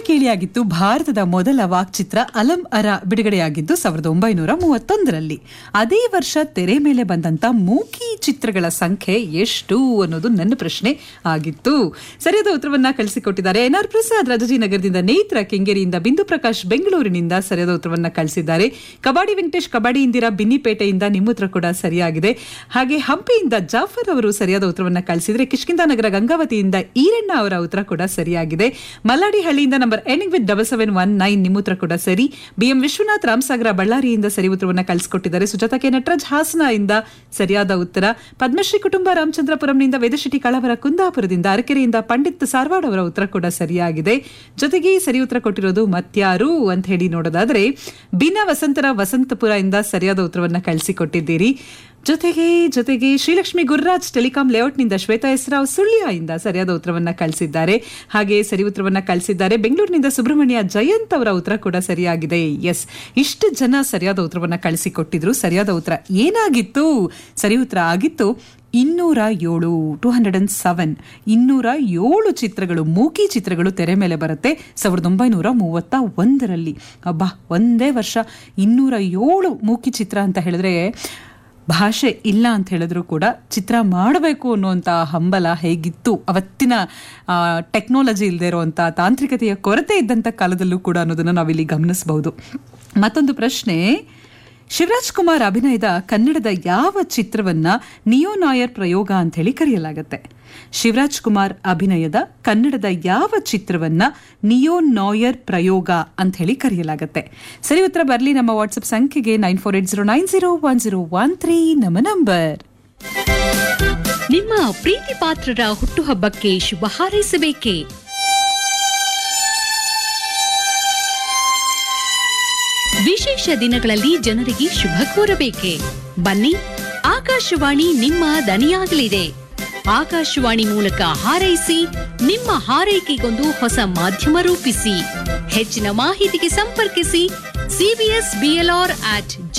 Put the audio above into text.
ಕೇಳಿಯಾಗಿತ್ತು ಭಾರತದ ಮೊದಲ ವಾಕ್ಚಿತ್ರ ಅಲಂ ಅರ ಬಿಡುಗಡೆಯಾಗಿದ್ದು ಸಾವಿರದ ಒಂಬೈನೂರ ಮೂವತ್ತೊಂದರಲ್ಲಿ ಅದೇ ವರ್ಷ ತೆರೆ ಮೇಲೆ ಬಂದಂತ ಮೂಕಿ ಚಿತ್ರಗಳ ಸಂಖ್ಯೆ ಎಷ್ಟು ಅನ್ನೋದು ನನ್ನ ಪ್ರಶ್ನೆ ಆಗಿತ್ತು ಸರಿಯಾದ ಉತ್ತರವನ್ನ ಕಳಿಸಿಕೊಟ್ಟಿದ್ದಾರೆ ಎನ್ ಆರ್ ಪ್ರಸಾದ್ ರಾಜಾಜಿನಗರದಿಂದ ನೇತ್ರ ಕೆಂಗೇರಿಯಿಂದ ಬಿಂದು ಪ್ರಕಾಶ್ ಬೆಂಗಳೂರಿನಿಂದ ಸರಿಯಾದ ಉತ್ತರವನ್ನ ಕಳಿಸಿದ್ದಾರೆ ಕಬಾಡಿ ವೆಂಕಟೇಶ್ ಕಬಾಡಿ ಇಂದಿರಾ ಬಿನ್ನಿಪೇಟೆಯಿಂದ ನಿಮ್ಮ ಉತ್ತರ ಕೂಡ ಸರಿಯಾಗಿದೆ ಹಾಗೆ ಹಂಪಿಯಿಂದ ಜಾಫರ್ ಅವರು ಸರಿಯಾದ ಉತ್ತರವನ್ನ ಕಳಿಸಿದ್ರೆ ಕಿಷ್ಕಿಂದ ನಗರ ಗಂಗಾವತಿಯಿಂದ ಈರಣ್ಣ ಅವರ ಉತ್ತರ ಕೂಡ ಸರಿಯಾಗಿದೆ ಮಲ್ಲಾಡಿ ಹಳ್ಳಿಯಿಂದ number ending with double seven one nine ನಿಮ್ಮ ಉತ್ತರ ಕೂಡ ಸರಿ ಬಿಎಂ ವಿಶ್ವನಾಥ್ ರಾಮಸಾಗರ ಬಳ್ಳಾರಿಯಿಂದ ಸರಿ ಉತ್ತರವನ್ನ ಕಳಿಸಿಕೊಟ್ಟಿದ್ದಾರೆ ಸುಜಾತ ಕೆ ನಟರಾಜ್ ಹಾಸನ ಇಂದ ಸರಿಯಾದ ಉತ್ತರ ಪದ್ಮಶ್ರೀ ಕುಟುಂಬ ರಾಮಚಂದ್ರಪುರಂನಿಂದ ವೇದಶೆಟ್ಟಿ ಕಳವರ ಕುಂದಾಪುರದಿಂದ ಅರಕೆರೆಯಿಂದ ಪಂಡಿತ್ ಸಾರ್ವಾಡ್ ಅವರ ಉತ್ತರ ಕೂಡ ಸರಿಯಾಗಿದೆ ಜೊತೆಗೆ ಸರಿ ಉತ್ತರ ಕೊಟ್ಟಿರೋದು ಮತ್ಯಾರು ಅಂತ ಹೇಳಿ ನೋಡೋದಾದ್ರೆ ಬಿನ ವಸಂತರ ವಸಂತಪುರ ಇಂದ ಸರಿಯಾದ ಉತ್ತರವನ್ನ ಕಳಿಸಿಕೊಟ್ಟಿದ್ದೀರಿ ಜೊತೆಗೆ ಜೊತೆಗೆ ಶ್ರೀಲಕ್ಷ್ಮಿ ಗುರುರಾಜ್ ಟೆಲಿಕಾಂ ಲೇಔಟ್ನಿಂದ ಶ್ವೇತಾ ಎಸ್ರಾವ್ ಸುಳ್ಯ ಇಂದ ಸರಿಯಾದ ಉತ್ತರವನ್ನ ಕಳಿಸಿದ್ದಾರೆ ಹಾಗೆ ಸರಿ ಉತ್ತರವನ್ನ ಕಳಿಸಿದ್ದಾರೆ ಬೆಂಗಳೂರಿನಿಂದ ಸುಬ್ರಹ್ಮಣ್ಯ ಜಯಂತ್ ಅವರ ಉತ್ತರ ಕೂಡ ಸರಿಯಾಗಿದೆ ಎಸ್ ಇಷ್ಟು ಜನ ಸರಿಯಾದ ಉತ್ತರವನ್ನ ಕಳಿಸಿಕೊಟ್ಟಿದ್ರು ಸರಿಯಾದ ಉತ್ತರ ಏನಾಗಿತ್ತು ಸರಿ ಉತ್ತರ ಆಗಿತ್ತು ಇನ್ನೂರ ಏಳು ಟೂ ಹಂಡ್ರೆಡ್ ಅಂಡ್ ಸೆವೆನ್ ಇನ್ನೂರ ಏಳು ಚಿತ್ರಗಳು ಮೂಕಿ ಚಿತ್ರಗಳು ತೆರೆ ಮೇಲೆ ಬರುತ್ತೆ ಸಾವಿರದ ಒಂಬೈನೂರ ಮೂವತ್ತ ಒಂದರಲ್ಲಿ ಅಬ್ಬಾ ಒಂದೇ ವರ್ಷ ಇನ್ನೂರ ಏಳು ಮೂಕಿ ಚಿತ್ರ ಅಂತ ಹೇಳಿದ್ರೆ ಭಾಷೆ ಇಲ್ಲ ಅಂತ ಹೇಳಿದ್ರು ಕೂಡ ಚಿತ್ರ ಮಾಡಬೇಕು ಅನ್ನುವಂಥ ಹಂಬಲ ಹೇಗಿತ್ತು ಅವತ್ತಿನ ಟೆಕ್ನಾಲಜಿ ಇಲ್ಲದೆ ಇರುವಂಥ ತಾಂತ್ರಿಕತೆಯ ಕೊರತೆ ಇದ್ದಂಥ ಕಾಲದಲ್ಲೂ ಕೂಡ ಅನ್ನೋದನ್ನು ನಾವಿಲ್ಲಿ ಗಮನಿಸಬಹುದು ಮತ್ತೊಂದು ಪ್ರಶ್ನೆ ಶಿವರಾಜ್ ಕುಮಾರ್ ಅಭಿನಯದ ಕನ್ನಡದ ಯಾವ ಚಿತ್ರವನ್ನ ನಿಯೋ ನಾಯರ್ ಪ್ರಯೋಗ ಅಂತ ಹೇಳಿ ಕರೆಯಲಾಗುತ್ತೆ ಶಿವರಾಜ್ ಕುಮಾರ್ ಅಭಿನಯದ ಕನ್ನಡದ ಯಾವ ಚಿತ್ರವನ್ನ ನಿಯೋ ನಾಯರ್ ಪ್ರಯೋಗ ಅಂತ ಹೇಳಿ ಕರೆಯಲಾಗುತ್ತೆ ಸರಿ ಉತ್ತರ ಬರಲಿ ನಮ್ಮ ವಾಟ್ಸ್ಆಪ್ ಸಂಖ್ಯೆಗೆ nine four eight zero nine zero one zero one three ನಮ್ಮ ನಂಬರ್ ನಿಮ್ಮ ಪ್ರೀತಿ ಪಾತ್ರರ ಹುಟ್ಟುಹಬ್ಬಕ್ಕೆ ಶುಭ ಹಾರೈಸಬೇಕೇ ವಿಶೇಷ ದಿನಗಳಲ್ಲಿ ಜನರಿಗೆ ಶುಭ ಕೋರಬೇಕೆ ಬನ್ನಿ ಆಕಾಶವಾಣಿ ನಿಮ್ಮ ದನಿಯಾಗಲಿದೆ ಆಕಾಶವಾಣಿ ಮೂಲಕ ಹಾರೈಸಿ ನಿಮ್ಮ ಹಾರೈಕೆಗೊಂದು ಹೊಸ ಮಾಧ್ಯಮ ರೂಪಿಸಿ ಹೆಚ್ಚಿನ ಮಾಹಿತಿಗೆ ಸಂಪರ್ಕಿಸಿ ಸಿಬಿಎಸ್ ಬಿಎಲ್ಆರ್ ಅಟ್